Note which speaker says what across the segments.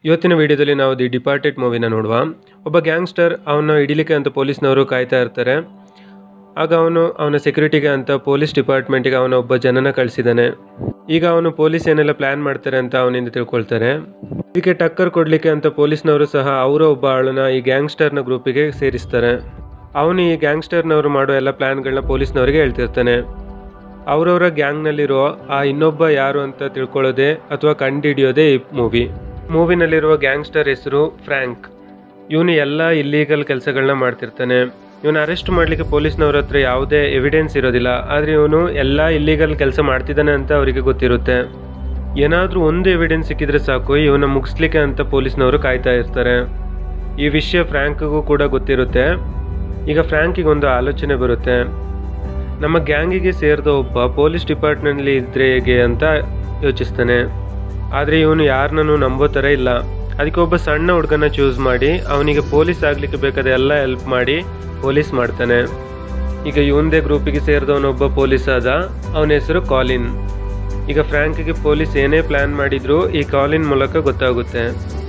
Speaker 1: ಇವತ್ತಿನ ವಿಡಿಯೋದಲ್ಲಿ ನಾವು ದಿ ಡಿಪಾರ್ಟೆಡ್ ಮೂವಿನ ನೋಡುವ ಒಬ್ಬ ಗ್ಯಾಂಗ್ಸ್ಟರ್ ಅವನ ಹಿಡಿಲಿಕ್ಕೆ ಅಂತ ಪೊಲೀಸ್ನವರು ಕಾಯ್ತಾ ಇರ್ತಾರೆ ಆಗ ಅವನು ಅವನ ಸೆಕ್ಯೂರಿಟಿಗೆ ಅಂತ ಪೊಲೀಸ್ ಡಿಪಾರ್ಟ್ಮೆಂಟಿಗೆ ಅವನ ಒಬ್ಬ ಜನನ ಕಳಿಸಿದ್ದಾನೆ ಈಗ ಅವನು ಪೊಲೀಸ್ ಏನೆಲ್ಲ ಪ್ಲಾನ್ ಮಾಡ್ತಾರೆ ಅಂತ ಅವನಿಂದ ತಿಳ್ಕೊಳ್ತಾರೆ ಇದಕ್ಕೆ ಟಕ್ಕರ್ ಕೊಡಲಿಕ್ಕೆ ಅಂತ ಪೊಲೀಸ್ನವರು ಸಹ ಅವರ ಒಬ್ಬ ಆಳನ್ನ ಈ ಗ್ಯಾಂಗ್ಸ್ಟರ್ನ ಗ್ರೂಪಿಗೆ ಸೇರಿಸ್ತಾರೆ ಅವನು ಈ ಗ್ಯಾಂಗ್ಸ್ಟರ್ನವರು ಮಾಡೋ ಎಲ್ಲ ಪ್ಲಾನ್ಗಳನ್ನ ಪೊಲೀಸ್ನವರಿಗೆ ಹೇಳ್ತಿರ್ತಾನೆ ಅವರವರ ಗ್ಯಾಂಗ್ನಲ್ಲಿರೋ ಆ ಇನ್ನೊಬ್ಬ ಯಾರು ಅಂತ ತಿಳ್ಕೊಳ್ಳೋದೇ ಅಥವಾ ಕಂಡುಹಿಡಿಯೋದೇ ಈ ಮೂವಿ ಮೂವಿನಲ್ಲಿರುವ ಗ್ಯಾಂಗ್ಸ್ಟರ್ ಹೆಸರು ಫ್ರ್ಯಾಂಕ್ ಇವನು ಎಲ್ಲ ಇಲ್ಲೀಗಲ್ ಕೆಲಸಗಳನ್ನ ಮಾಡ್ತಿರ್ತಾನೆ ಇವನು ಅರೆಸ್ಟ್ ಮಾಡಲಿಕ್ಕೆ ಪೊಲೀಸ್ನವ್ರ ಹತ್ರ ಯಾವುದೇ ಎವಿಡೆನ್ಸ್ ಇರೋದಿಲ್ಲ ಆದರೆ ಇವನು ಎಲ್ಲ ಇಲ್ಲೀಗಲ್ ಕೆಲಸ ಮಾಡ್ತಿದ್ದಾನೆ ಅಂತ ಅವರಿಗೆ ಗೊತ್ತಿರುತ್ತೆ ಏನಾದರೂ ಒಂದು ಎವಿಡೆನ್ಸ್ ಸಿಕ್ಕಿದ್ರೆ ಸಾಕು ಇವನ ಮುಗಿಸ್ಲಿಕ್ಕೆ ಅಂತ ಪೊಲೀಸ್ನವರು ಕಾಯ್ತಾ ಇರ್ತಾರೆ ಈ ವಿಷಯ ಫ್ರ್ಯಾಂಕ್ಗೂ ಕೂಡ ಗೊತ್ತಿರುತ್ತೆ ಈಗ ಫ್ರ್ಯಾಂಕಿಗೆ ಒಂದು ಆಲೋಚನೆ ಬರುತ್ತೆ ನಮ್ಮ ಗ್ಯಾಂಗಿಗೆ ಸೇರಿದ ಒಬ್ಬ ಪೊಲೀಸ್ ಡಿಪಾರ್ಟ್ಮೆಂಟ್ಲಿ ಇದ್ರೆ ಹೇಗೆ ಅಂತ ಯೋಚಿಸ್ತಾನೆ ಆದರೆ ಇವನು ಯಾರನ್ನೂ ನಂಬೋ ಥರ ಇಲ್ಲ ಅದಕ್ಕೆ ಒಬ್ಬ ಸಣ್ಣ ಹುಡುಗನ ಚೂಸ್ ಮಾಡಿ ಅವನಿಗೆ ಪೊಲೀಸ್ ಆಗ್ಲಿಕ್ಕೆ ಬೇಕಾದ ಎಲ್ಲ ಹೆಲ್ಪ್ ಮಾಡಿ ಪೊಲೀಸ್ ಮಾಡ್ತಾನೆ ಈಗ ಇವಂದೇ ಗ್ರೂಪಿಗೆ ಸೇರಿದವನೊಬ್ಬ ಪೊಲೀಸ್ ಆದ ಅವನ ಹೆಸರು ಕಾಲಿನ್ ಈಗ ಫ್ರ್ಯಾಂಕ್ಗೆ ಪೊಲೀಸ್ ಏನೇ ಪ್ಲಾನ್ ಮಾಡಿದ್ರು ಈ ಕಾಲಿನ್ ಮೂಲಕ ಗೊತ್ತಾಗುತ್ತೆ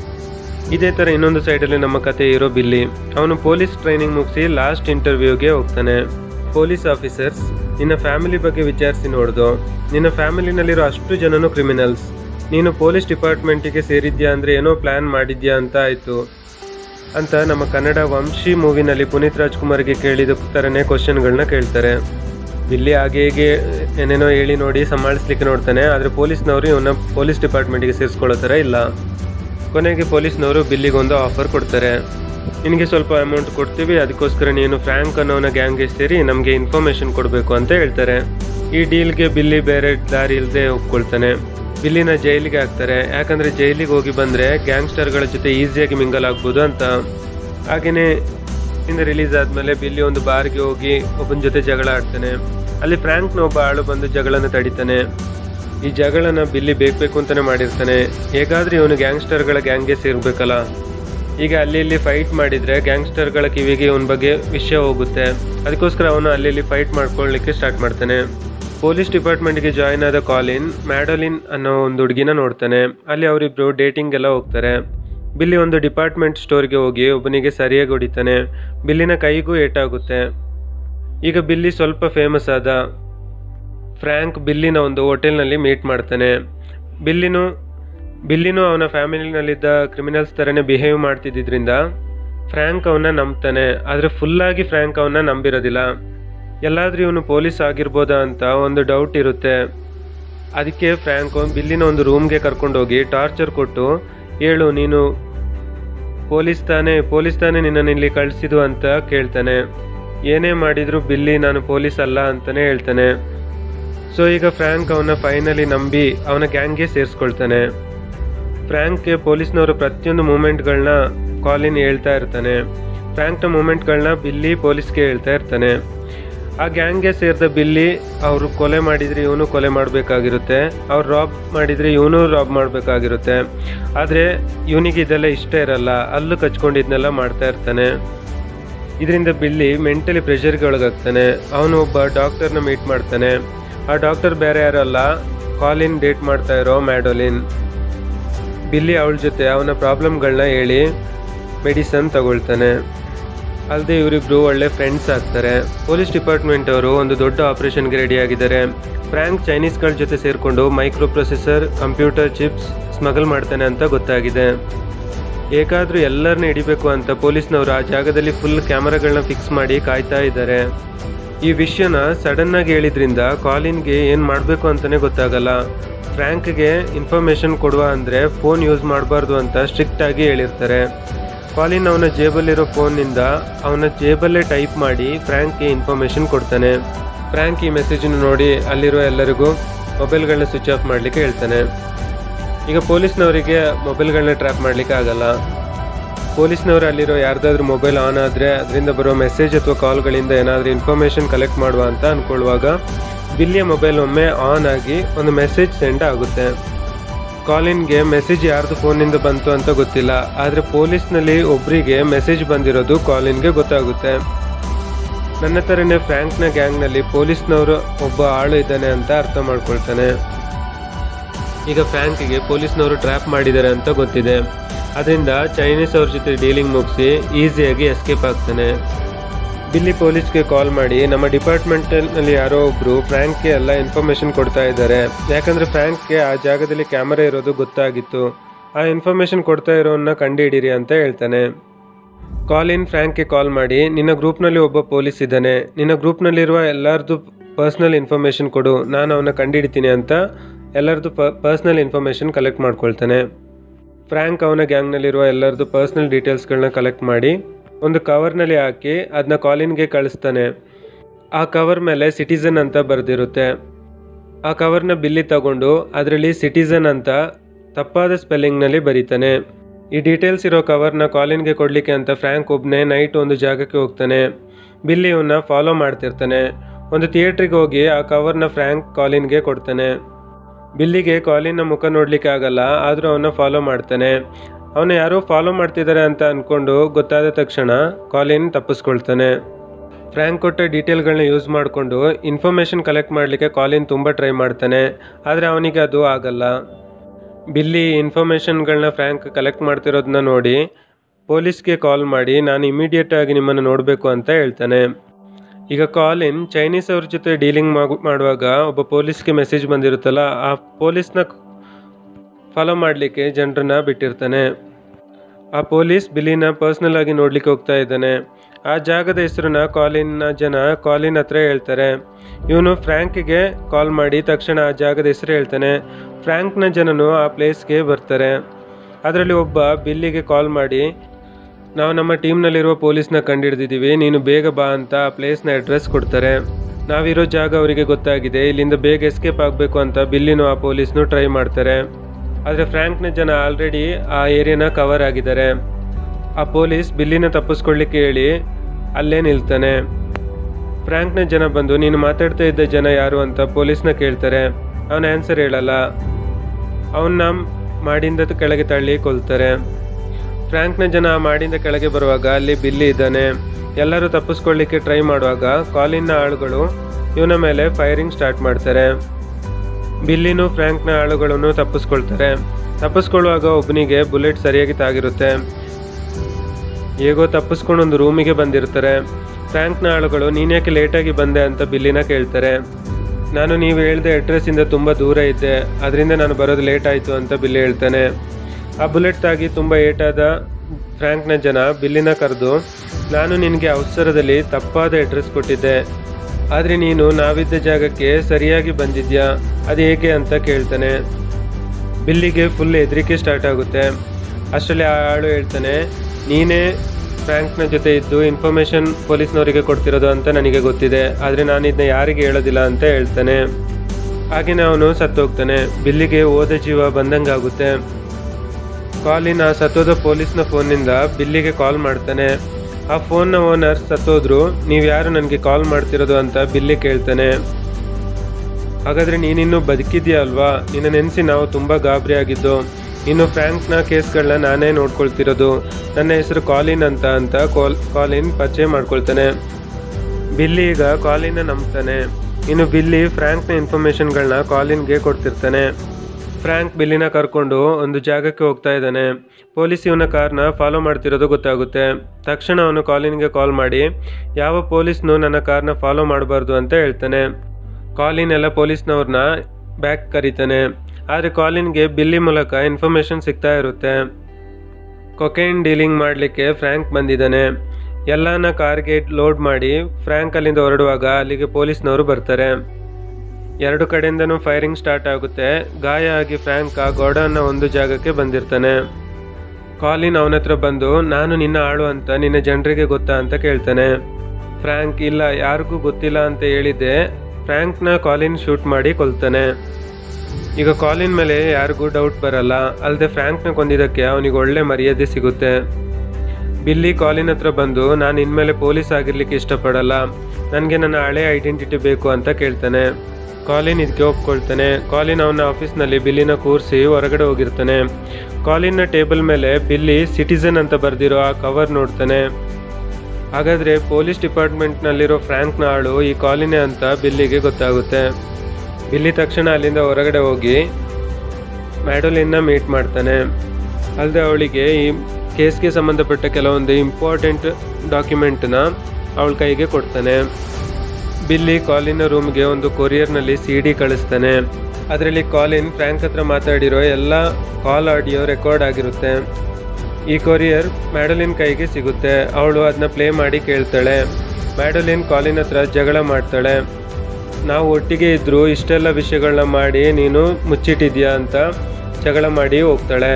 Speaker 1: ಇದೇ ಥರ ಇನ್ನೊಂದು ಸೈಡಲ್ಲಿ ನಮ್ಮ ಕತೆ ಇರೋ ಬಿಲ್ಲಿ ಅವನು ಪೊಲೀಸ್ ಟ್ರೈನಿಂಗ್ ಮುಗಿಸಿ ಲಾಸ್ಟ್ ಇಂಟರ್ವ್ಯೂಗೆ ಹೋಗ್ತಾನೆ ಪೊಲೀಸ್ ಆಫೀಸರ್ಸ್ ನಿನ್ನ ಫ್ಯಾಮಿಲಿ ಬಗ್ಗೆ ವಿಚಾರಿಸಿ ನೋಡ್ದು ನಿನ್ನ ಫ್ಯಾಮಿಲಿನಲ್ಲಿರೋ ಅಷ್ಟು ಜನನು ಕ್ರಿಮಿನಲ್ಸ್ ನೀನು ಪೊಲೀಸ್ ಡಿಪಾರ್ಟ್ಮೆಂಟಿಗೆ ಸೇರಿದ್ಯಾ ಅಂದರೆ ಏನೋ ಪ್ಲ್ಯಾನ್ ಮಾಡಿದ್ಯಾ ಅಂತ ಆಯಿತು ಅಂತ ನಮ್ಮ ಕನ್ನಡ ವಂಶಿ ಮೂವಿನಲ್ಲಿ ಪುನೀತ್ ರಾಜ್ಕುಮಾರ್ಗೆ ಕೇಳಿದ ಥರನೇ ಕ್ವಶನ್ಗಳನ್ನ ಕೇಳ್ತಾರೆ ಬಿಲ್ಲಿ ಹಾಗೆ ಹೇಗೆ ಏನೇನೋ ಹೇಳಿ ನೋಡಿ ಸಂಭಾಳಿಸ್ಲಿಕ್ಕೆ ನೋಡ್ತಾನೆ ಆದರೆ ಪೊಲೀಸ್ನವರು ಇವನ್ನ ಪೊಲೀಸ್ ಡಿಪಾರ್ಟ್ಮೆಂಟಿಗೆ ಸೇರಿಸ್ಕೊಳ್ಳೋ ಥರ ಇಲ್ಲ ಕೊನೆಗೆ ಪೊಲೀಸ್ನವರು ಬಿಲ್ಲಿಗೆ ಒಂದು ಆಫರ್ ಕೊಡ್ತಾರೆ ನಿನಗೆ ಸ್ವಲ್ಪ ಅಮೌಂಟ್ ಕೊಡ್ತೀವಿ ಅದಕ್ಕೋಸ್ಕರ ನೀನು ಫ್ರ್ಯಾಂಕ್ ಅನ್ನೋನ ಗ್ಯಾಂಗ್ಗೆ ಸೇರಿ ನಮಗೆ ಇನ್ಫಾರ್ಮೇಶನ್ ಕೊಡಬೇಕು ಅಂತ ಹೇಳ್ತಾರೆ ಈ ಡೀಲ್ಗೆ ಬಿಲ್ಲಿ ಬೇರೆ ದಾರಿ ಇಲ್ಲದೆ ಒಪ್ಕೊಳ್ತಾನೆ ಬಿಲ್ಲಿನ ಜೈಲಿಗೆ ಹಾಕ್ತಾರೆ ಯಾಕಂದ್ರೆ ಜೈಲಿಗೆ ಹೋಗಿ ಬಂದ್ರೆ ಗ್ಯಾಂಗ್ಸ್ಟರ್ಗಳ ಜೊತೆ ಈಸಿಯಾಗಿ ಮಿಂಗಲ್ ಆಗ್ಬೋದು ಅಂತ ಹಾಗೇನೆ ಇಂದ ರಿಲೀಸ್ ಆದ್ಮೇಲೆ ಬಿಲ್ಲಿ ಒಂದು ಬಾರ್ಗೆ ಹೋಗಿ ಒಬ್ಬನ ಜೊತೆ ಜಗಳ ಆಡ್ತಾನೆ ಅಲ್ಲಿ ಫ್ರ್ಯಾಂಕ್ನ ಒಬ್ಬ ಆಳು ಬಂದು ಜಗಳನ ತಡಿತಾನೆ ಈ ಜಗಳನ ಬಿಲ್ಲಿ ಬೇಕು ಬೇಕು ಅಂತಾನೆ ಮಾಡಿರ್ತಾನೆ ಹೇಗಾದ್ರೂ ಇವನು ಗ್ಯಾಂಗ್ಸ್ಟರ್ಗಳ ಗ್ಯಾಂಗ್ಗೆ ಸೇರ್ಬೇಕಲ್ಲ ಈಗ ಅಲ್ಲಿ ಇಲ್ಲಿ ಫೈಟ್ ಮಾಡಿದ್ರೆ ಗ್ಯಾಂಗ್ಸ್ಟರ್ಗಳ ಕಿವಿಗೆ ಇವನ ಬಗ್ಗೆ ವಿಷಯ ಹೋಗುತ್ತೆ ಅದಕ್ಕೋಸ್ಕರ ಅವನು ಅಲ್ಲಿ ಇಲ್ಲಿ ಫೈಟ್ ಮಾಡ್ಕೊಳ್ಳಿಕ್ಕೆ ಸ್ಟಾರ್ಟ್ ಮಾಡ್ತಾನೆ ಪೊಲೀಸ್ ಡಿಪಾರ್ಟ್ಮೆಂಟ್ಗೆ ಜಾಯಿನ್ ಆದ ಕಾಲಿನ್ ಮ್ಯಾಡೋಲಿನ್ ಅನ್ನೋ ಒಂದು ಹುಡುಗಿನ ನೋಡ್ತಾನೆ ಅಲ್ಲಿ ಅವರಿಬ್ರು ಡೇಟಿಂಗ್ ಎಲ್ಲ ಹೋಗ್ತಾರೆ ಬಿಲ್ಲಿ ಒಂದು ಡಿಪಾರ್ಟ್ಮೆಂಟ್ ಸ್ಟೋರ್ಗೆ ಹೋಗಿ ಒಬ್ಬನಿಗೆ ಸರಿಯಾಗಿ ಹೊಡಿತಾನೆ ಬಿಲ್ಲಿನ ಕೈಗೂ ಏಟಾಗುತ್ತೆ ಈಗ ಬಿಲ್ಲಿ ಸ್ವಲ್ಪ ಫೇಮಸ್ ಆದ ಫ್ರ್ಯಾಂಕ್ ಬಿಲ್ಲಿನ ಒಂದು ಹೋಟೆಲ್ನಲ್ಲಿ ಮೀಟ್ ಮಾಡ್ತಾನೆ ಬಿಲ್ಲಿನು ಬಿಲ್ಲಿನು ಅವನ ಫ್ಯಾಮಿಲಿನಲ್ಲಿದ್ದ ಕ್ರಿಮಿನಲ್ಸ್ ಥರನೇ ಬಿಹೇವ್ ಮಾಡ್ತಿದ್ದಿದ್ರಿಂದ ಫ್ರ್ಯಾಂಕ್ ಅವನ್ನ ನಂಬ್ತಾನೆ ಆದರೆ ಫುಲ್ಲಾಗಿ ಫ್ರ್ಯಾಂಕ್ ಅವನ್ನ ನಂಬಿರೋದಿಲ್ಲ ಎಲ್ಲಾದ್ರೂ ಇವನು ಪೊಲೀಸ್ ಆಗಿರ್ಬೋದಾ ಅಂತ ಒಂದು ಡೌಟ್ ಇರುತ್ತೆ ಅದಕ್ಕೆ ಫ್ರ್ಯಾಂಕ್ ಬಿಲ್ಲಿನ ಒಂದು ರೂಮ್ಗೆ ಕರ್ಕೊಂಡೋಗಿ ಟಾರ್ಚರ್ ಕೊಟ್ಟು ಹೇಳು ನೀನು ಪೊಲೀಸ್ ತಾನೇ ಪೊಲೀಸ್ ತಾನೇ ನಿನ್ನನ್ನು ಇಲ್ಲಿ ಕಳಿಸಿದು ಅಂತ ಕೇಳ್ತಾನೆ ಏನೇ ಮಾಡಿದ್ರು ಬಿಲ್ಲಿ ನಾನು ಪೊಲೀಸ್ ಅಲ್ಲ ಅಂತಾನೆ ಹೇಳ್ತಾನೆ ಸೊ ಈಗ ಫ್ರ್ಯಾಂಕ್ ಅವನ ಫೈನಲಿ ನಂಬಿ ಅವನ ಗ್ಯಾಂಗ್ಗೆ ಸೇರಿಸ್ಕೊಳ್ತಾನೆ ಫ್ರ್ಯಾಂಕ್ಗೆ ಪೊಲೀಸ್ನವರು ಪ್ರತಿಯೊಂದು ಮೂಮೆಂಟ್ಗಳನ್ನ ಕಾಲಿನ್ ಹೇಳ್ತಾ ಇರ್ತಾನೆ ಫ್ರ್ಯಾಂಕ್ನ ಮೂಮೆಂಟ್ಗಳನ್ನ ಬಿಲ್ಲಿ ಪೊಲೀಸ್ಗೆ ಹೇಳ್ತಾ ಇರ್ತಾನೆ ಆ ಗ್ಯಾಂಗ್ಗೆ ಸೇರಿದ ಬಿಲ್ಲಿ ಅವರು ಕೊಲೆ ಮಾಡಿದ್ರೆ ಇವನು ಕೊಲೆ ಮಾಡಬೇಕಾಗಿರುತ್ತೆ ಅವ್ರು ರಾಬ್ ಮಾಡಿದ್ರೆ ಇವನು ರಾಬ್ ಮಾಡಬೇಕಾಗಿರುತ್ತೆ ಆದರೆ ಇವನಿಗೆ ಇದೆಲ್ಲ ಇಷ್ಟ ಇರಲ್ಲ ಅಲ್ಲೂ ಕಚ್ಕೊಂಡಿದ್ನೆಲ್ಲ ಮಾಡ್ತಾ ಇರ್ತಾನೆ ಇದರಿಂದ ಬಿಲ್ಲಿ ಮೆಂಟಲಿ ಪ್ರೆಷರ್ಗೆ ಒಳಗಾಗ್ತಾನೆ ಅವನು ಒಬ್ಬ ಡಾಕ್ಟರ್ನ ಮೀಟ್ ಮಾಡ್ತಾನೆ ಆ ಡಾಕ್ಟರ್ ಬೇರೆ ಯಾರಲ್ಲ ಕಾಲಿನ್ ಡೇಟ್ ಮಾಡ್ತಾ ಇರೋ ಮ್ಯಾಡೋಲಿನ್ ಬಿಲ್ಲಿ ಅವಳ ಜೊತೆ ಅವನ ಪ್ರಾಬ್ಲಮ್ಗಳನ್ನ ಹೇಳಿ ಮೆಡಿಸನ್ ತಗೊಳ್ತಾನೆ ಅಲ್ಲದೆ ಇವರಿಬ್ರು ಒಳ್ಳೆ ಫ್ರೆಂಡ್ಸ್ ಆಗ್ತಾರೆ ಪೊಲೀಸ್ ಡಿಪಾರ್ಟ್ಮೆಂಟ್ ಅವರು ಒಂದು ದೊಡ್ಡ ಆಪರೇಷನ್ಗೆ ರೆಡಿ ಆಗಿದ್ದಾರೆ ಫ್ರ್ಯಾಂಕ್ ಚೈನೀಸ್ಗಳ ಜೊತೆ ಸೇರಿಕೊಂಡು microprocessor computer chips smuggle ಮಾಡ್ತಾನೆ ಅಂತ ಗೊತ್ತಾಗಿದೆ ಹೇಗಾದ್ರೂ ಎಲ್ಲರನ್ನ ಹಿಡಿಬೇಕು ಅಂತ ಪೊಲೀಸ್ನವರು ಆ ಜಾಗದಲ್ಲಿ ಫುಲ್ ಕ್ಯಾಮರಾಗಳನ್ನ ಫಿಕ್ಸ್ ಮಾಡಿ ಕಾಯ್ತಾ ಇದ್ದಾರೆ ಈ ವಿಷಯನ ಸಡನ್ ಆಗಿ ಹೇಳಿದ್ರಿಂದ ಕಾಲಿನ್ಗೆ ಏನು ಮಾಡಬೇಕು ಅಂತಾನೆ ಗೊತ್ತಾಗಲ್ಲ ಫ್ರ್ಯಾಂಕ್ಗೆ ಇನ್ಫಾರ್ಮೇಶನ್ ಕೊಡುವ ಅಂದರೆ ಫೋನ್ ಯೂಸ್ ಮಾಡಬಾರ್ದು ಅಂತ ಸ್ಟ್ರಿಕ್ಟ್ ಆಗಿ ಹೇಳಿರ್ತಾರೆ ಕಾಲಿನ್ ಅವನ ಜೇಬಲ್ಲಿರೋ ಫೋನ್ನಿಂದ ಅವನ ಜೇಬಲ್ಲೇ ಟೈಪ್ ಮಾಡಿ ಫ್ರ್ಯಾಂಕ್ಗೆ ಇನ್ಫಾರ್ಮೇಶನ್ ಕೊಡ್ತಾನೆ ಫ್ರ್ಯಾಂಕ್ ಈ ಮೆಸೇಜನ್ನು ನೋಡಿ ಅಲ್ಲಿರೋ ಎಲ್ಲರಿಗೂ ಮೊಬೈಲ್ಗಳನ್ನ ಸ್ವಿಚ್ ಆಫ್ ಮಾಡಲಿಕ್ಕೆ ಹೇಳ್ತಾನೆ ಈಗ ಪೊಲೀಸ್ನವರಿಗೆ ಮೊಬೈಲ್ಗಳನ್ನ ಟ್ರ್ಯಾಪ್ ಮಾಡಲಿಕ್ಕೆ ಆಗಲ್ಲ ಪೊಲೀಸ್ನವರು ಅಲ್ಲಿರೋ ಯಾರ್ದಾದ್ರೂ ಮೊಬೈಲ್ ಆನ್ ಆದರೆ ಅದರಿಂದ ಬರೋ ಮೆಸೇಜ್ ಅಥವಾ ಕಾಲ್ಗಳಿಂದ ಏನಾದರೂ ಇನ್ಫಾರ್ಮೇಷನ್ ಕಲೆಕ್ಟ್ ಮಾಡುವ ಅಂತ ಅಂದ್ಕೊಳ್ಳುವಾಗ ಬಿಲ್ಲಿಯ ಮೊಬೈಲ್ ಒಮ್ಮೆ ಆನ್ ಆಗಿ ಒಂದು ಮೆಸೇಜ್ ಸೆಂಡ್ ಆಗುತ್ತೆ ಕಾಲಿನ್ಗೆ ಮೆಸೇಜ್ ಯಾರ್ದು ಫೋನಿಂದ ಬಂತು ಅಂತ ಗೊತ್ತಿಲ್ಲ ಆದರೆ ಪೊಲೀಸ್ನಲ್ಲಿ ಒಬ್ಬರಿಗೆ ಮೆಸೇಜ್ ಬಂದಿರೋದು ಕಾಲಿನ್ಗೆ ಗೊತ್ತಾಗುತ್ತೆ ನನ್ನ ಥರನೇ ಫ್ರ್ಯಾಂಕ್ನ ಗ್ಯಾಂಗ್ನಲ್ಲಿ ಪೊಲೀಸ್ನವರು ಒಬ್ಬ ಆಳು ಇದ್ದಾನೆ ಅಂತ ಅರ್ಥ ಮಾಡ್ಕೊಳ್ತಾನೆ ಈಗ ಫ್ರ್ಯಾಂಕ್ಗೆ ಪೊಲೀಸ್ನವರು ಟ್ರ್ಯಾಪ್ ಮಾಡಿದ್ದಾರೆ ಅಂತ ಗೊತ್ತಿದೆ ಅದರಿಂದ ಚೈನೀಸ್ ಅವ್ರ ಜೊತೆ ಡೀಲಿಂಗ್ ಮುಗಿಸಿ ಈಸಿಯಾಗಿ ಎಸ್ಕೇಪ್ ಆಗ್ತಾನೆ ಬಿಲ್ಲಿ ಪೊಲೀಸ್ಗೆ ಕಾಲ್ ಮಾಡಿ ನಮ್ಮ ಡಿಪಾರ್ಟ್ಮೆಂಟಲ್ಲಿ ಯಾರೋ ಒಬ್ರು ಫ್ರ್ಯಾಂಕ್ಗೆ ಎಲ್ಲ ಇನ್ಫಾರ್ಮೇಶನ್ ಕೊಡ್ತಾ ಇದ್ದಾರೆ ಯಾಕಂದ್ರೆ ಫ್ರ್ಯಾಂಕ್ಗೆ ಆ ಜಾಗದಲ್ಲಿ ಕ್ಯಾಮರಾ ಇರೋದು ಗೊತ್ತಾಗಿತ್ತು ಆ ಇನ್ಫಾರ್ಮೇಶನ್ ಕೊಡ್ತಾ ಇರೋನ್ನ ಕಂಡುಹಿಡೀರಿ ಅಂತ ಹೇಳ್ತಾನೆ ಕಾಲಿನ್ ಫ್ರ್ಯಾಂಕ್ಗೆ ಕಾಲ್ ಮಾಡಿ ನಿನ್ನ ಗ್ರೂಪ್ನಲ್ಲಿ ಒಬ್ಬ ಪೊಲೀಸ್ ಇದ್ದಾನೆ ನಿನ್ನ ಗ್ರೂಪ್ನಲ್ಲಿರುವ ಎಲ್ಲರದ್ದು ಪರ್ಸ್ನಲ್ ಇನ್ಫಾರ್ಮೇಶನ್ ಕೊಡು ನಾನು ಅವನ್ನ ಕಂಡುಹಿಡಿತೀನಿ ಅಂತ ಎಲ್ಲರದ್ದು ಪರ್ಸ್ನಲ್ ಇನ್ಫಾರ್ಮೇಶನ್ ಕಲೆಕ್ಟ್ ಮಾಡ್ಕೊಳ್ತಾನೆ ಫ್ರ್ಯಾಂಕ್ ಅವನ ಗ್ಯಾಂಗ್ನಲ್ಲಿರುವ ಎಲ್ಲರದ್ದು ಪರ್ಸ್ನಲ್ ಡೀಟೇಲ್ಸ್ಗಳನ್ನ ಕಲೆಕ್ಟ್ ಮಾಡಿ ಒಂದು ಕವರ್ನಲ್ಲಿ ಹಾಕಿ ಅದನ್ನ ಕಾಲಿನ್ಗೆ ಕಳಿಸ್ತಾನೆ ಆ ಕವರ್ ಮೇಲೆ ಸಿಟಿಸನ್ ಅಂತ ಬರೆದಿರುತ್ತೆ ಆ ಕವರ್ನ ಬಿಲ್ಲಿ ತಗೊಂಡು ಅದರಲ್ಲಿ ಸಿಟಿಸನ್ ಅಂತ ತಪ್ಪಾದ ಸ್ಪೆಲ್ಲಿಂಗ್ನಲ್ಲಿ ಬರೀತಾನೆ ಈ ಡೀಟೇಲ್ಸ್ ಇರೋ ಕವರ್ನ ಕಾಲಿನ್ಗೆ ಕೊಡಲಿಕ್ಕೆ ಅಂತ ಫ್ರ್ಯಾಂಕ್ ಒಬ್ಬನೇ ನೈಟ್ ಒಂದು ಜಾಗಕ್ಕೆ ಹೋಗ್ತಾನೆ ಬಿಲ್ಲಿ ಇವನ್ನ ಫಾಲೋ ಮಾಡ್ತಿರ್ತಾನೆ ಒಂದು ಥಿಯೇಟ್ರಿಗೆ ಹೋಗಿ ಆ ಕವರ್ನ ಫ್ರ್ಯಾಂಕ್ ಕಾಲಿನ್ಗೆ ಕೊಡ್ತಾನೆ ಬಿಲ್ಲಿಗೆ ಕಾಲಿನ್ನ ಮುಖ ನೋಡ್ಲಿಕ್ಕೆ ಆಗಲ್ಲ ಆದರೂ ಅವನ್ನ ಫಾಲೋ ಮಾಡ್ತಾನೆ ಅವನ ಯಾರೋ ಫಾಲೋ ಮಾಡ್ತಿದ್ದಾರೆ ಅಂತ ಅಂದ್ಕೊಂಡು ಗೊತ್ತಾದ ತಕ್ಷಣ ಕಾಲಿನ್ ತಪ್ಪಿಸ್ಕೊಳ್ತಾನೆ ಫ್ರ್ಯಾಂಕ್ ಕೊಟ್ಟ ಡೀಟೇಲ್ಗಳನ್ನ ಯೂಸ್ ಮಾಡಿಕೊಂಡು ಇನ್ಫಾರ್ಮೇಷನ್ ಕಲೆಕ್ಟ್ ಮಾಡಲಿಕ್ಕೆ ಕಾಲಿನ್ ತುಂಬ ಟ್ರೈ ಮಾಡ್ತಾನೆ ಆದರೆ ಅವನಿಗೆ ಅದು ಆಗಲ್ಲ ಬಿಲ್ಲಿ ಇನ್ಫಾರ್ಮೇಷನ್ಗಳನ್ನ ಫ್ರ್ಯಾಂಕ್ ಕಲೆಕ್ಟ್ ಮಾಡ್ತಿರೋದನ್ನ ನೋಡಿ ಪೊಲೀಸ್ಗೆ ಕಾಲ್ ಮಾಡಿ ನಾನು ಇಮಿಡಿಯೇಟ್ ಆಗಿ ನಿಮ್ಮನ್ನು ನೋಡಬೇಕು ಅಂತ ಹೇಳ್ತಾನೆ ಈಗ ಕಾಲಿನ್ ಚೈನೀಸ್ ಅವ್ರ ಜೊತೆ ಡೀಲಿಂಗ್ ಮಾಡುವಾಗ ಒಬ್ಬ ಪೊಲೀಸ್ಗೆ ಮೆಸೇಜ್ ಬಂದಿರುತ್ತಲ್ಲ ಆ ಪೊಲೀಸ್ನ ಫಾಲೋ ಮಾಡಲಿಕ್ಕೆ ಜನರನ್ನ ಬಿಟ್ಟಿರ್ತಾನೆ ಆ ಪೊಲೀಸ್ ಬಿಲ್ಲಿನ ಪರ್ಸ್ನಲ್ ಆಗಿ ನೋಡ್ಲಿಕ್ಕೆ ಹೋಗ್ತಾ ಇದ್ದಾನೆ ಆ ಜಾಗದ ಹೆಸರನ್ನ ಕಾಲಿನ್ನ ಜನ ಕಾಲಿನ್ ಹತ್ರ ಹೇಳ್ತಾರೆ ಇವನು ಫ್ರ್ಯಾಂಕ್ಗೆ ಕಾಲ್ ಮಾಡಿ ತಕ್ಷಣ ಆ ಜಾಗದ ಹೆಸರು ಹೇಳ್ತಾನೆ ಫ್ರ್ಯಾಂಕ್ನ ಜನನು ಆ ಪ್ಲೇಸ್ಗೆ ಬರ್ತಾರೆ ಅದರಲ್ಲಿ ಒಬ್ಬ ಬಿಲ್ಲಿಗೆ ಕಾಲ್ ಮಾಡಿ ನಾವು ನಮ್ಮ ಟೀಮ್ನಲ್ಲಿರುವ ಪೊಲೀಸ್ನ ಕಂಡಿಡ್ದಿದ್ದೀವಿ ನೀನು ಬೇಗ ಬಾ ಅಂತ ಆ ಪ್ಲೇಸ್ನ ಅಡ್ರೆಸ್ ಕೊಡ್ತಾರೆ ನಾವಿರೋ ಜಾಗ ಅವರಿಗೆ ಗೊತ್ತಾಗಿದೆ ಇಲ್ಲಿಂದ ಬೇಗ ಎಸ್ಕೇಪ್ ಆಗಬೇಕು ಅಂತ ಬಿಲ್ಲಿನೂ ಆ ಪೊಲೀಸ್ನು ಟ್ರೈ ಮಾಡ್ತಾರೆ ಆದರೆ ಫ್ರ್ಯಾಂಕ್ನ ಜನ ಆಲ್ರೆಡಿ ಆ ಏರಿಯಾನ ಕವರ್ ಆಗಿದ್ದಾರೆ ಆ ಪೊಲೀಸ್ ಬಿಲ್ಲಿನ ತಪ್ಪಿಸ್ಕೊಳ್ಳಿಕ್ಕೆ ಹೇಳಿ ಅಲ್ಲೇ ನಿಲ್ತಾನೆ ಫ್ರ್ಯಾಂಕ್ನ ಜನ ಬಂದು ನೀನು ಮಾತಾಡ್ತಾ ಇದ್ದ ಜನ ಯಾರು ಅಂತ ಪೊಲೀಸ್ನ ಕೇಳ್ತಾರೆ ಅವನ ಆನ್ಸರ್ ಹೇಳಲ್ಲ ಅವನ್ನ ಮಾಡಿಂದ ಕೆಳಗೆ ತಳ್ಳಿ ಕೊಲ್ತಾರೆ ಫ್ರ್ಯಾಂಕ್ನ ಜನ ಆ ಮಾಡಿಂದ ಕೆಳಗೆ ಬರುವಾಗ ಅಲ್ಲಿ ಬಿಲ್ಲಿ ಇದ್ದಾನೆ ಎಲ್ಲರೂ ತಪ್ಪಿಸ್ಕೊಳ್ಳಿಕ್ಕೆ ಟ್ರೈ ಮಾಡುವಾಗ ಕಾಲಿನ್ನ ಆಳುಗಳು ಇವನ ಮೇಲೆ ಫೈರಿಂಗ್ ಸ್ಟಾರ್ಟ್ ಮಾಡ್ತಾರೆ ಬಿಲ್ಲಿನೂ ಫ್ರ್ಯಾಂಕ್ನ ಆಳುಗಳನ್ನು ತಪ್ಪಿಸ್ಕೊಳ್ತಾರೆ ತಪ್ಪಿಸ್ಕೊಳ್ಳುವಾಗ ಒಬ್ಬನಿಗೆ ಬುಲೆಟ್ ಸರಿಯಾಗಿ ತಾಗಿರುತ್ತೆ ಹೇಗೋ ತಪ್ಪಿಸ್ಕೊಂಡು ಒಂದು ರೂಮಿಗೆ ಬಂದಿರ್ತಾರೆ ಫ್ರ್ಯಾಂಕ್ನ ಆಳುಗಳು ನೀನ್ಯಾಕೆ ಲೇಟಾಗಿ ಬಂದೆ ಅಂತ ಬಿಲ್ಲಿನ ಕೇಳ್ತಾರೆ ನಾನು ನೀವು ಹೇಳ್ದೆ ಅಡ್ರೆಸ್ಸಿಂದ ತುಂಬ ದೂರ ಇದ್ದೆ ಅದರಿಂದ ನಾನು ಬರೋದು ಲೇಟ್ ಆಯಿತು ಅಂತ ಬಿಲ್ಲಿ ಹೇಳ್ತಾನೆ ಆ ಬುಲೆಟ್ ತಾಗಿ ತುಂಬ ಏಟಾದ ಫ್ರ್ಯಾಂಕ್ನ ಜನ ಬಿಲ್ಲಿನ ಕರೆದು ನಾನು ನಿನಗೆ ಅವಸರದಲ್ಲಿ ತಪ್ಪಾದ ಅಡ್ರೆಸ್ ಕೊಟ್ಟಿದ್ದೆ ಆದರೆ ನೀನು ನಾವಿದ್ದ ಜಾಗಕ್ಕೆ ಸರಿಯಾಗಿ ಬಂದಿದ್ಯಾ ಅದು ಹೇಗೆ ಅಂತ ಕೇಳ್ತಾನೆ ಬಿಲ್ಲಿಗೆ ಫುಲ್ ಹೆದರಿಕೆ ಸ್ಟಾರ್ಟ್ ಆಗುತ್ತೆ ಅಷ್ಟರಲ್ಲಿ ಆ ಆಳು ಹೇಳ್ತಾನೆ ನೀನೇ ಫ್ರ್ಯಾಂಕ್ನ ಜೊತೆ ಇದ್ದು ಇನ್ಫಾರ್ಮೇಷನ್ ಪೊಲೀಸ್ನವರಿಗೆ ಕೊಡ್ತಿರೋದು ಅಂತ ನನಗೆ ಗೊತ್ತಿದೆ ಆದರೆ ನಾನು ಇದನ್ನ ಯಾರಿಗೆ ಹೇಳೋದಿಲ್ಲ ಅಂತ ಹೇಳ್ತಾನೆ ಹಾಗೆಯೇ ಅವನು ಸತ್ತೋಗ್ತಾನೆ ಬಿಲ್ಲಿಗೆ ಓದ ಜೀವ ಬಂದಂಗಾಗುತ್ತೆ ಕಾಲಿನ ಸತ್ತೋದ ಪೊಲೀಸ್ನ ಫೋನ್ನಿಂದ ಬಿಲ್ಲಿಗೆ ಕಾಲ್ ಮಾಡ್ತಾನೆ ಆ ಫೋನ್ನ ಓನರ್ ಸತ್ತೋದ್ರು ನೀವು ಯಾರು ನನಗೆ ಕಾಲ್ ಮಾಡ್ತಿರೋದು ಅಂತ ಬಿಲ್ಲಿ ಕೇಳ್ತಾನೆ ಹಾಗಾದ್ರೆ ನೀನಿನ್ನೂ ಬದುಕಿದ್ಯಾ ಅಲ್ವಾ ನಿನ್ನ ನೆನೆಸಿ ನಾವು ತುಂಬ ಗಾಬರಿ ಆಗಿದ್ದು ಇನ್ನು ಫ್ರ್ಯಾಂಕ್ನ ಕೇಸ್ಗಳನ್ನ ನಾನೇ ನೋಡ್ಕೊಳ್ತಿರೋದು ನನ್ನ ಹೆಸರು ಕಾಲಿನ್ ಅಂತ ಅಂತ ಕಾಲ್ ಕಾಲಿನ್ ಪರಿಚಯ ಮಾಡ್ಕೊಳ್ತಾನೆ ಬಿಲ್ಲಿ ಈಗ ಕಾಲಿನ ನಂಬ್ತಾನೆ ಇನ್ನು ಬಿಲ್ಲಿ ಫ್ರ್ಯಾಂಕ್ನ ಇನ್ಫಾರ್ಮೇಷನ್ಗಳನ್ನ ಕಾಲಿನ್ಗೆ ಕೊಡ್ತಿರ್ತಾನೆ ಫ್ರ್ಯಾಂಕ್ ಬಿಲ್ಲಿನ ಕರ್ಕೊಂಡು ಒಂದು ಜಾಗಕ್ಕೆ ಹೋಗ್ತಾ ಇದ್ದಾನೆ ಪೊಲೀಸ್ ಇವನ ಕಾರ್ನ ಫಾಲೋ ಮಾಡ್ತಿರೋದು ಗೊತ್ತಾಗುತ್ತೆ ತಕ್ಷಣ ಅವನು ಕಾಲಿನ್ಗೆ ಕಾಲ್ ಮಾಡಿ ಯಾವ ಪೊಲೀಸ್ನು ನನ್ನ ಕಾರ್ನ ಫಾಲೋ ಮಾಡಬಾರ್ದು ಅಂತ ಹೇಳ್ತಾನೆ ಕಾಲಿನ್ ಎಲ್ಲ ಪೊಲೀಸ್ನವ್ರನ್ನ ಬ್ಯಾಕ್ ಕರೀತಾನೆ ಆದರೆ ಕಾಲಿನ್ಗೆ ಬಿಲ್ಲಿ ಮೂಲಕ ಇನ್ಫಾರ್ಮೇಷನ್ ಸಿಗ್ತಾ ಇರುತ್ತೆ ಕೊಕೈನ್ ಡೀಲಿಂಗ್ ಮಾಡಲಿಕ್ಕೆ ಫ್ರ್ಯಾಂಕ್ ಬಂದಿದ್ದಾನೆ ಎಲ್ಲನ ಕಾರ್ಗೆ ಲೋಡ್ ಮಾಡಿ ಫ್ರ್ಯಾಂಕ್ ಅಲ್ಲಿಂದ ಹೊರಡುವಾಗ ಅಲ್ಲಿಗೆ ಪೊಲೀಸ್ನವರು ಬರ್ತಾರೆ ಎರಡು ಕಡೆಯಿಂದನೂ ಫೈರಿಂಗ್ ಸ್ಟಾರ್ಟ್ ಆಗುತ್ತೆ ಗಾಯ ಆಗಿ ಫ್ರ್ಯಾಂಕ್ ಆ ಗೋಡನ್ನ ಒಂದು ಜಾಗಕ್ಕೆ ಬಂದಿರ್ತಾನೆ ಕಾಲಿನ್ ಅವನ ಹತ್ರ ಬಂದು ನಾನು ನಿನ್ನ ಆಳು ಅಂತ ನಿನ್ನ ಜನರಿಗೆ ಗೊತ್ತಾ ಅಂತ ಕೇಳ್ತಾನೆ ಫ್ರ್ಯಾಂಕ್ ಇಲ್ಲ ಯಾರಿಗೂ ಗೊತ್ತಿಲ್ಲ ಅಂತ ಹೇಳಿದ್ದೆ ಫ್ರ್ಯಾಂಕ್ನ ಕಾಲಿನ್ ಶೂಟ್ ಮಾಡಿ ಕೊಲ್ತಾನೆ ಈಗ ಕಾಲಿನ್ ಮೇಲೆ ಯಾರಿಗೂ ಡೌಟ್ ಬರಲ್ಲ ಅಲ್ಲದೆ ಫ್ರ್ಯಾಂಕ್ನ ಕೊಂದಿದ್ದಕ್ಕೆ ಅವನಿಗೆ ಒಳ್ಳೆ ಮರ್ಯಾದೆ ಸಿಗುತ್ತೆ ಬಿಲ್ಲಿ ಕಾಲಿನ್ ಹತ್ರ ಬಂದು ನಾನು ಇನ್ಮೇಲೆ ಪೊಲೀಸ್ ಆಗಿರ್ಲಿಕ್ಕೆ ಇಷ್ಟಪಡಲ್ಲ ನನಗೆ ನನ್ನ ಹಳೆ ಐಡೆಂಟಿಟಿ ಬೇಕು ಅಂತ ಕೇಳ್ತಾನೆ ಕಾಲಿನ್ ಇದಕ್ಕೆ ಒಪ್ಕೊಳ್ತಾನೆ ಕಾಲಿನ್ ಅವನ ಆಫೀಸ್ನಲ್ಲಿ ಬಿಲ್ಲಿನ ಕೂರಿಸಿ ಹೊರಗಡೆ ಹೋಗಿರ್ತಾನೆ ಕಾಲಿನ್ನ ಟೇಬಲ್ ಮೇಲೆ ಬಿಲ್ಲಿ ಸಿಟಿಸನ್ ಅಂತ ಬರೆದಿರೋ ಆ ಕವರ್ ನೋಡ್ತಾನೆ ಹಾಗಾದ್ರೆ ಪೊಲೀಸ್ ಡಿಪಾರ್ಟ್ಮೆಂಟ್ನಲ್ಲಿರೋ ಫ್ರ್ಯಾಂಕ್ನ ಆಳು ಈ ಕಾಲಿನೇ ಅಂತ ಬಿಲ್ಲಿಗೆ ಗೊತ್ತಾಗುತ್ತೆ ಬಿಲ್ಲಿ ತಕ್ಷಣ ಅಲ್ಲಿಂದ ಹೊರಗಡೆ ಹೋಗಿ ಮ್ಯಾಡೋಲಿನ್ನ ಮೀಟ್ ಮಾಡ್ತಾನೆ ಅಲ್ಲದೆ ಅವಳಿಗೆ ಈ ಕೇಸ್ಗೆ ಸಂಬಂಧಪಟ್ಟ ಕೆಲವೊಂದು ಇಂಪಾರ್ಟೆಂಟ್ ಡಾಕ್ಯುಮೆಂಟ್ನ ಅವಳ ಕೈಗೆ ಕೊಡ್ತಾನೆ ಬಿಲ್ಲಿ ಕಾಲಿನ ರೂಮ್ಗೆ ಒಂದು ಕೊರಿಯರ್ನಲ್ಲಿ ಸಿ ಡಿ ಕಳಿಸ್ತಾನೆ ಅದರಲ್ಲಿ ಕಾಲಿನ್ ಫ್ರ್ಯಾಂಕ್ ಹತ್ರ ಮಾತಾಡಿರೋ ಎಲ್ಲ ಕಾಲ್ ಆಡಿಯೋ ರೆಕಾರ್ಡ್ ಆಗಿರುತ್ತೆ ಈ ಕೊರಿಯರ್ ಮ್ಯಾಡಲಿನ್ ಕೈಗೆ ಸಿಗುತ್ತೆ ಅವಳು ಅದನ್ನ ಪ್ಲೇ ಮಾಡಿ ಕೇಳ್ತಾಳೆ ಮ್ಯಾಡಲಿನ್ ಕಾಲಿನ್ ಹತ್ರ ಜಗಳ ಮಾಡ್ತಾಳೆ ನಾವು ಒಟ್ಟಿಗೆ ಇದ್ರೂ ಇಷ್ಟೆಲ್ಲ ವಿಷಯಗಳನ್ನ ಮಾಡಿ ನೀನು ಮುಚ್ಚಿಟ್ಟಿದ್ಯಾ ಅಂತ ಜಗಳ ಮಾಡಿ ಹೋಗ್ತಾಳೆ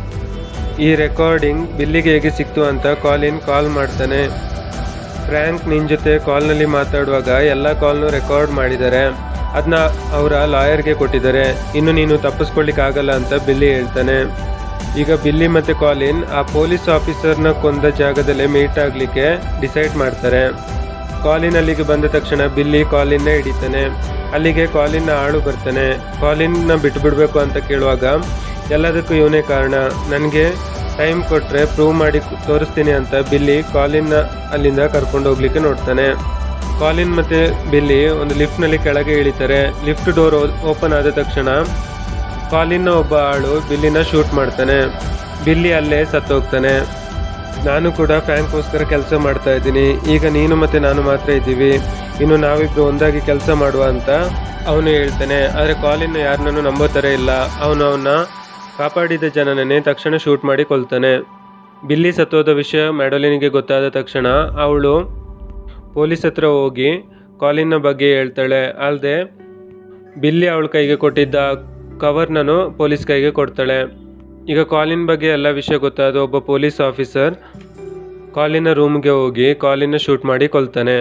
Speaker 1: ಈ ರೆಕಾರ್ಡಿಂಗ್ ಬಿಲ್ಲಿಗೆ ಹೇಗೆ ಸಿಕ್ತು ಅಂತ ಕಾಲಿನ್ ಕಾಲ್ ಮಾಡ್ತಾನೆ ಫ್ರ್ಯಾಂಕ್ ನಿನ್ನ ಜೊತೆ ಕಾಲ್ನಲ್ಲಿ ಮಾತಾಡುವಾಗ ಎಲ್ಲ ಕಾಲ್ನು ರೆಕಾರ್ಡ್ ಮಾಡಿದ್ದಾರೆ ಅದನ್ನ ಅವರ ಲಾಯರ್ಗೆ ಕೊಟ್ಟಿದ್ದಾರೆ ಇನ್ನು ನೀನು ತಪ್ಪಿಸ್ಕೊಳ್ಳಿಕ್ಕೆ ಆಗಲ್ಲ ಅಂತ ಬಿಲ್ಲಿ ಹೇಳ್ತಾನೆ ಈಗ ಬಿಲ್ಲಿ ಮತ್ತೆ ಕಾಲಿನ್ ಆ ಪೊಲೀಸ್ ಆಫೀಸರ್ನ ಕೊಂದ ಜಾಗದಲ್ಲೇ ಮೀಟ್ ಆಗಲಿಕ್ಕೆ ಡಿಸೈಡ್ ಮಾಡ್ತಾರೆ ಕಾಲಿನ್ ಅಲ್ಲಿಗೆ ಬಂದ ತಕ್ಷಣ ಬಿಲ್ಲಿ ಕಾಲಿನ್ನ ಹಿಡಿತಾನೆ ಅಲ್ಲಿಗೆ ಕಾಲಿನ್ನ ಆಳು ಬರ್ತಾನೆ ಕಾಲಿನ್ನ ಬಿಟ್ಟು ಬಿಡಬೇಕು ಅಂತ ಕೇಳುವಾಗ ಎಲ್ಲದಕ್ಕೂ ಇವನೇ ಕಾರಣ ನನಗೆ ಟೈಮ್ ಕೊಟ್ಟರೆ ಪ್ರೂವ್ ಮಾಡಿ ತೋರಿಸ್ತೀನಿ ಅಂತ ಬಿಲ್ಲಿ ಕಾಲಿನ್ನ ಅಲ್ಲಿಂದ ಕರ್ಕೊಂಡು ಹೋಗ್ಲಿಕ್ಕೆ ನೋಡ್ತಾನೆ ಕಾಲಿನ್ ಮತ್ತೆ ಬಿಲ್ಲಿ ಒಂದು ಲಿಫ್ಟ್ನಲ್ಲಿ ಕೆಳಗೆ ಇಳಿತಾರೆ ಲಿಫ್ಟ್ ಡೋರ್ ಓಪನ್ ಆದ ತಕ್ಷಣ ಕಾಲಿನ್ನ ಒಬ್ಬ ಆಳು ಬಿಲ್ಲಿನ ಶೂಟ್ ಮಾಡ್ತಾನೆ ಬಿಲ್ಲಿ ಅಲ್ಲೇ ಸತ್ತೋಗ್ತಾನೆ ನಾನು ಕೂಡ ಫ್ರ್ಯಾಂಕ್ಗೋಸ್ಕರ ಕೆಲಸ ಮಾಡ್ತಾ ಇದ್ದೀನಿ ಈಗ ನೀನು ಮತ್ತೆ ನಾನು ಮಾತ್ರ ಇದ್ದೀವಿ ಇನ್ನು ನಾವಿಬ್ರು ಒಂದಾಗಿ ಕೆಲಸ ಮಾಡುವ ಅಂತ ಅವನು ಹೇಳ್ತಾನೆ ಆದರೆ ಕಾಲಿನ ಯಾರನ್ನೂ ನಂಬೋ ಥರ ಇಲ್ಲ ಅವನು ಅವನ್ನ ಕಾಪಾಡಿದ ಜನನನ್ನೇ ತಕ್ಷಣ ಶೂಟ್ ಮಾಡಿ ಕೊಲ್ತಾನೆ ಬಿಲ್ಲಿ ಸತ್ತೋದ ವಿಷಯ ಮ್ಯಾಡೋಲಿನಿಗೆ ಗೊತ್ತಾದ ತಕ್ಷಣ ಅವಳು ಪೊಲೀಸ್ ಹತ್ರ ಹೋಗಿ ಕಾಲಿನ ಬಗ್ಗೆ ಹೇಳ್ತಾಳೆ ಅಲ್ಲದೆ ಬಿಲ್ಲಿ ಅವಳ ಕೈಗೆ ಕೊಟ್ಟಿದ್ದ ಕವರ್ನೂ ಪೊಲೀಸ್ ಕೈಗೆ ಕೊಡ್ತಾಳೆ ಈಗ ಕಾಲಿನ್ ಬಗ್ಗೆ ಎಲ್ಲ ವಿಷಯ ಗೊತ್ತಾದ ಒಬ್ಬ ಪೊಲೀಸ್ ಆಫೀಸರ್ ಕಾಲಿನ ರೂಮ್ಗೆ ಹೋಗಿ ಕಾಲಿನ ಶೂಟ್ ಮಾಡಿ ಕೊಲ್ತಾನೆ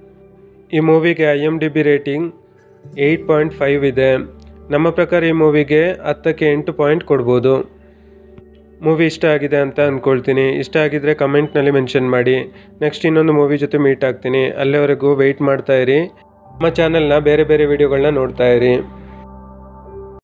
Speaker 1: ಈ ಮೂವಿಗೆ I M D B rating eight point five ಇದೆ ನಮ್ಮ ಪ್ರಕಾರ ಈ ಮೂವಿಗೆ ಹತ್ತಕ್ಕೆ ಎಂಟು ಪಾಯಿಂಟ್ ಕೊಡ್ಬೋದು ಮೂವಿ ಇಷ್ಟ ಆಗಿದೆ ಅಂತ ಅಂದ್ಕೊಳ್ತೀನಿ ಇಷ್ಟ ಆಗಿದ್ರೆ ಕಮೆಂಟ್ನಲ್ಲಿ ಮೆನ್ಷನ್ ಮಾಡಿ ನೆಕ್ಸ್ಟ್ ಇನ್ನೊಂದು ಮೂವಿ ಜೊತೆ ಮೀಟ್ ಆಗ್ತೀನಿ ಅಲ್ಲಿವರೆಗೂ ವೆಯ್ಟ್ ಮಾಡ್ತಾ ಇರಿ ನಮ್ಮ ಚಾನಲ್ನ ಬೇರೆ ಬೇರೆ ವಿಡಿಯೋಗಳನ್ನ ನೋಡ್ತಾ ಇರಿ